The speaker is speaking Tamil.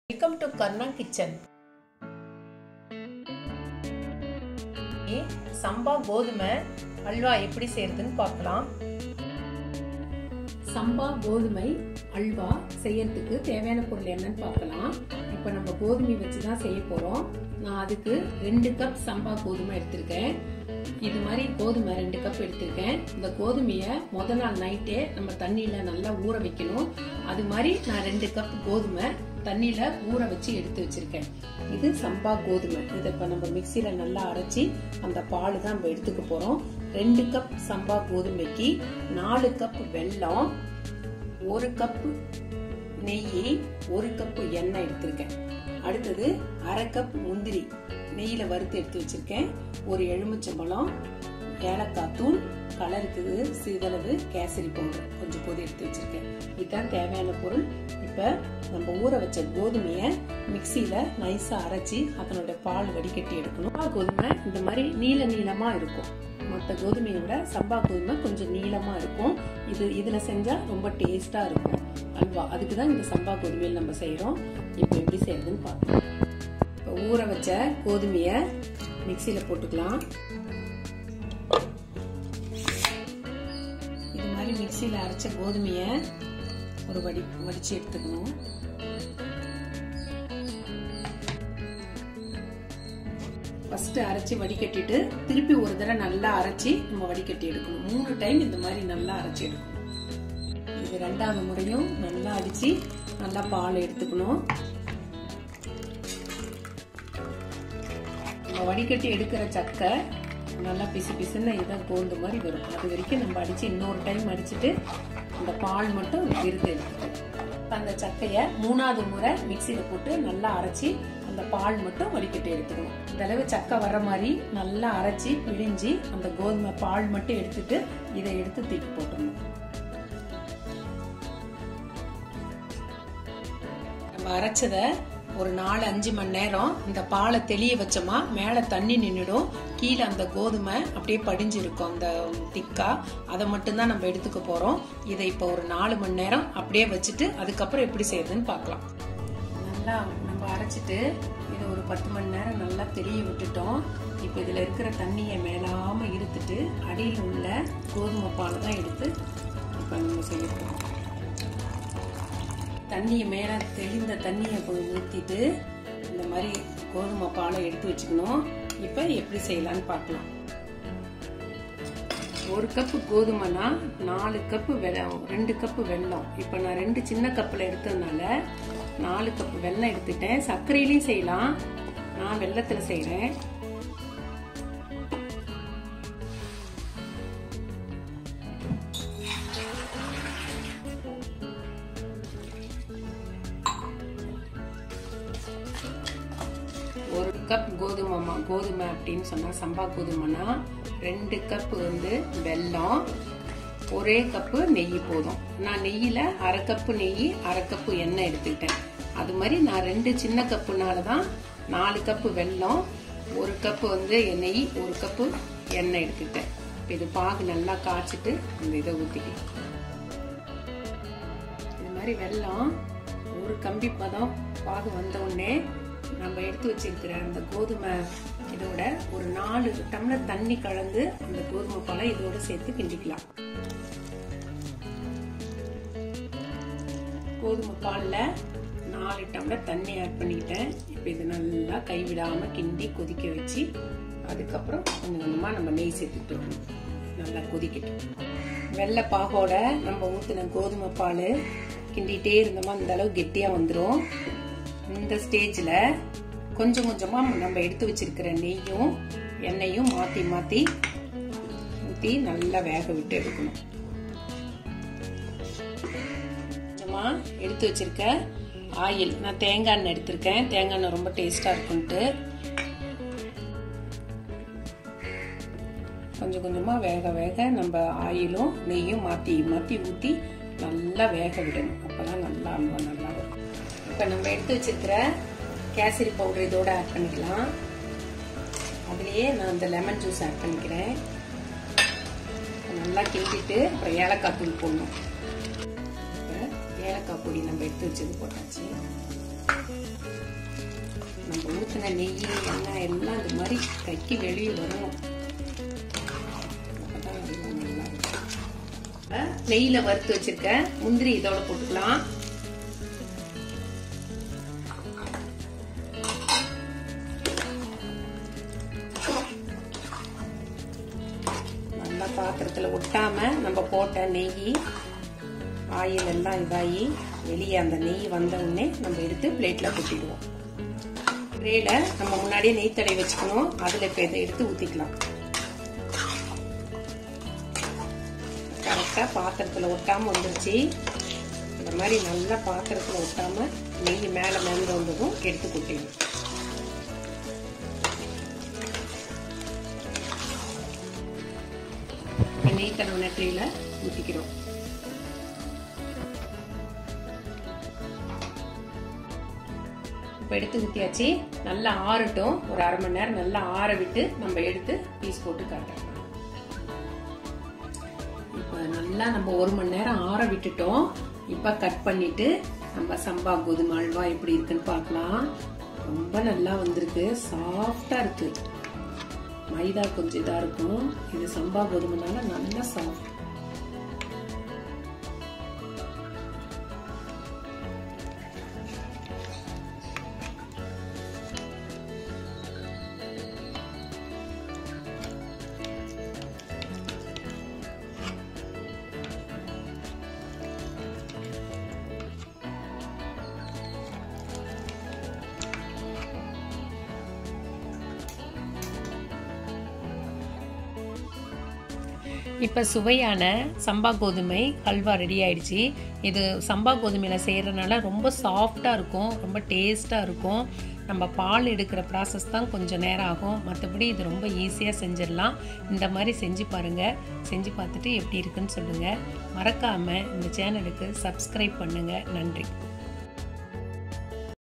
வெல்கம் டு கர்ணா கிச்சன் சம்பா கோதுமை அல்வா எப்படி செய்யறதுன்னு பார்க்கலாம் சம்பா கோதுமை அல்வா செய்யறதுக்கு தேவையான பொருள் என்னன்னு பார்க்கலாம் இப்போ நம்ம கோதுமை வச்சு தான் செய்ய போறோம் நான் அதுக்கு ரெண்டு கப் சம்பா கோதுமை எடுத்திருக்கேன் இது மாதிரி கோதுமை ரெண்டு கப் எடுத்திருக்கேன் இந்த கோதுமையை முத நாள் நைட்டே நம்ம தண்ணியில நல்லா ஊற வைக்கணும் அது மாதிரி நான் ரெண்டு கப் கோதுமை தண்ணியில ஊற வச்சு எடுத்து வச்சிருக்கேன் இது சம்பா கோதுமை இதை இப்ப நம்ம மிக்சியில நல்லா அரைச்சி அந்த பால் தான் நம்ம எடுத்துக்க போறோம் ரெண்டு கப் சம்பா கோதுமைக்கு நாலு கப் வெல்லம் ஒரு கப் நெய் ஒரு கப் எண்ணெய் எடுத்திருக்கேன் அடுத்தது அரை கப் முந்திரி நெய்யில வறுத்து எடுத்து வச்சிருக்கேன் ஒரு எலுமிச்சம்பழம் ஏலக்காய் தூள் கலருக்கு சிறிதளவு கேசரி பவுடர் கொஞ்சம் போது எடுத்து வச்சிருக்கேன் இதுதான் தேவையான பொருள் இப்ப நம்ம ஊற வச்ச கோதுமைய மிக்சியில நைஸா அரைச்சி அதனோட பால் வடிகட்டி எடுக்கணும் கோதுமை இந்த மாதிரி நீல நீளமா இருக்கும் மற்ற கோதுமையை விட சம்பா கோதுமை கொஞ்சம் நீளமா இருக்கும் இது இதுல செஞ்சா ரொம்ப டேஸ்டா இருக்கும் அல்வா அதுக்கு தான் இந்த சம்பா கோதுமையில் நம்ம செய்யறோம் இப்போ எப்படி செய்யறதுன்னு பார்க்கலாம் இப்போ ஊற வச்ச கோதுமைய மிக்சியில போட்டுக்கலாம் இது மாதிரி மிக்சியில அரைச்ச கோதுமைய ஒரு வடி வடிச்சு எடுத்துக்கணும் ஃபர்ஸ்ட் அரைச்சி வடிகட்டிட்டு திருப்பி ஒரு தடவை நல்லா அரைச்சி நம்ம வடிகட்டி எடுக்கணும் மூணு டைம் இந்த மாதிரி நல்லா அரைச்சி எடுக்கணும் இது ரெண்டாவது முறையும் நல்லா அடிச்சு நல்லா பால் எடுத்துக்கணும் நம்ம வடிகட்டி எடுக்கிற சக்கை நல்லா பிசு பிசுன்னு இதை கோந்து மாதிரி வரும் அது வரைக்கும் நம்ம அடிச்சு இன்னொரு டைம் அடிச்சுட்டு இந்த பால் மட்டும் விருது எடுத்துக்கணும் அந்த சக்கையை மூணாவது முறை மிக்சியில் போட்டு நல்லா அரைச்சி அந்த பால் மட்டும் வடிகட்டி எடுத்துக்கணும் இந்த அளவு சக்கை வர்ற மாதிரி நல்லா அரைச்சி பிழிஞ்சி அந்த கோதுமை பால் மட்டும் எடுத்துட்டு இதை எடுத்து தூக்கி போட்டுக்கணும் நம்ம அரைச்சதை ஒரு நாலு அஞ்சு மணி நேரம் இந்த பாலை தெளிய வச்சோமா மேலே தண்ணி நின்றுடும் கீழே அந்த கோதுமை அப்படியே படிஞ்சு இருக்கும் அந்த திக்கா அதை மட்டும்தான் நம்ம எடுத்துக்க போறோம் இதை இப்போ ஒரு நாலு மணி நேரம் அப்படியே வச்சுட்டு அதுக்கப்புறம் எப்படி செய்யறதுன்னு பார்க்கலாம் நல்லா நம்ம அரைச்சிட்டு இதை ஒரு பத்து மணி நேரம் நல்லா தெளிய விட்டுட்டோம் இப்போ இதில் இருக்கிற தண்ணியை மேலாமல் இருத்துட்டு அடியில் உள்ள கோதுமை பாலை தான் எடுத்து இப்போ நம்ம செய்ய போகிறோம் தண்ணியை மேலே தெளிந்த தண்ணியை ஊற்றிட்டு இந்த மாதிரி கோதுமை பாலை எடுத்து வச்சுக்கணும் இப்போ எப்படி செய்யலான்னு பார்க்கலாம் ஒரு கப்பு கோதுமைனா நாலு கப்பு வெள்ளம் ரெண்டு கப்பு வெல்லம் இப்போ நான் ரெண்டு சின்ன கப்பில் எடுத்ததுனால நாலு கப்பு வெல்லம் எடுத்துட்டேன் சர்க்கரையிலையும் செய்யலாம் நான் வெள்ளத்தில் செய்கிறேன் ஒரு கப் கோதுமை கோதுமை அப்படின்னு சொன்னால் சம்பா கோதுமைனா ரெண்டு கப் வந்து வெல்லம் ஒரே கப்பு நெய் போதும் நான் நெய்யில் அரை கப்பு நெய் அரை கப்பு எண்ணெய் எடுத்துக்கிட்டேன் அது மாதிரி நான் ரெண்டு சின்ன கப்புனால தான் நாலு கப்பு வெல்லம் ஒரு கப்பு வந்து நெய் ஒரு கப்பு எண்ணெய் எடுத்துக்கிட்டேன் இப்போ இது பாகு நல்லா காய்ச்சிட்டு இந்த இதை ஊற்றிக்கலாம் இது மாதிரி வெல்லம் ஒரு கம்பி பதம் பாகு வந்த உடனே நம்ம எடுத்து வச்சிருக்கிற அந்த கோதுமை இதோட ஒரு நாலு டம்ளர் தண்ணி கலந்து அந்த கோதுமை பாலை இதோட சேர்த்து கிண்டிக்கலாம் கோதுமை பாலில் நாலு டம்ளர் தண்ணி ஆட் பண்ணிக்கிட்டேன் இப்போ இது நல்லா கைவிடாம கிண்டி கொதிக்க வச்சு அதுக்கப்புறம் கொஞ்சம் கொஞ்சமாக நம்ம நெய் சேர்த்துட்டு வரணும் நல்லா கொதிக்கட்டும் வெள்ளை பாகோட நம்ம ஊற்றின கோதுமை பால் கிண்டிகிட்டே இருந்தோமா இந்த அளவு கெட்டியாக வந்துடும் இந்த ஸ்டேஜில் கொஞ்சம் கொஞ்சமாக நம்ம எடுத்து வச்சிருக்கிற நெய்யும் எண்ணெயும் மாற்றி மாற்றி ஊற்றி நல்லா வேக விட்டு எடுக்கணும் கொஞ்சமாக எடுத்து வச்சிருக்க ஆயில் நான் தேங்காய் எண்ணெய் எடுத்திருக்கேன் தேங்காய் எண்ணெய் ரொம்ப டேஸ்டாக இருக்குன்ட்டு கொஞ்சம் கொஞ்சமாக வேக வேக நம்ம ஆயிலும் நெய்யும் மாற்றி மாற்றி ஊற்றி நல்லா வேக விடணும் அப்போ தான் நல்லா அல்வா நல்லா வரும் இப்போ நம்ம எடுத்து வச்சிருக்கிற கேசரி பவுடர் இதோட ஆட் பண்ணிக்கலாம் அதுலேயே நான் இந்த லெமன் ஜூஸ் ஆட் பண்ணிக்கிறேன் நல்லா கிண்டிட்டு அப்புறம் ஏலக்காய் தூள் போடணும் இப்போ ஏலக்காய் பொடி நம்ம எடுத்து வச்சது போட்டாச்சு நம்ம ஊற்றின நெய் எண்ணெய் எல்லாம் இது மாதிரி கக்கி வெளியே வரணும் அப்பதான் அது நல்லா இருக்கும். நெய்யில வறுத்து வச்சிருக்க முந்திரி இதோட போட்டுக்கலாம் நல்லா பாத்திரத்துல ஒட்டாம நம்ம போட்ட நெய் ஆயில் எல்லாம் இதாகி வெளியே அந்த நெய் வந்த உடனே நம்ம எடுத்து பிளேட்ல கொட்டிடுவோம் ட்ரேல நம்ம முன்னாடியே நெய் தடவை வச்சுக்கணும் அதுல இப்ப இதை எடுத்து ஊத்திக்கலாம் கரெக்டா பாத்திரத்துல ஒட்டாம வந்துருச்சு இந்த மாதிரி நல்லா பாத்திரத்துல ஒட்டாம நெய் மேல மேல வந்ததும் எடுத்து கொட்டிடும் நெய் தடவை ட்ரேல ஊத்திக்கிறோம் இப்போ எடுத்து ஊற்றியாச்சு நல்லா ஆறட்டும் ஒரு அரை மணி நேரம் நல்லா ஆற விட்டு நம்ம எடுத்து பீஸ் போட்டு காட்டுறோம் இப்போ நல்லா நம்ம ஒரு மணி நேரம் ஆற விட்டுட்டோம் இப்போ கட் பண்ணிட்டு நம்ம சம்பா கோதுமை அல்வா எப்படி இருக்குன்னு பார்க்கலாம் ரொம்ப நல்லா வந்திருக்கு சாஃப்டா இருக்கு மைதா கொஞ்சம் இதா இருக்கும் இது சம்பா கோதுமைனால நல்லா சாஃப்ட் இப்போ சுவையான சம்பா கோதுமை ஹல்வா ரெடி ஆயிடுச்சு இது சம்பா கோதுமையில் செய்கிறதுனால ரொம்ப சாஃப்டாக இருக்கும் ரொம்ப டேஸ்ட்டாக இருக்கும் நம்ம பால் எடுக்கிற ப்ராசஸ் தான் கொஞ்சம் நேரம் ஆகும் மற்றபடி இது ரொம்ப ஈஸியாக செஞ்சிடலாம் இந்த மாதிரி செஞ்சு பாருங்கள் செஞ்சு பார்த்துட்டு எப்படி இருக்குன்னு சொல்லுங்கள் மறக்காமல் இந்த சேனலுக்கு சப்ஸ்கிரைப் பண்ணுங்கள் நன்றி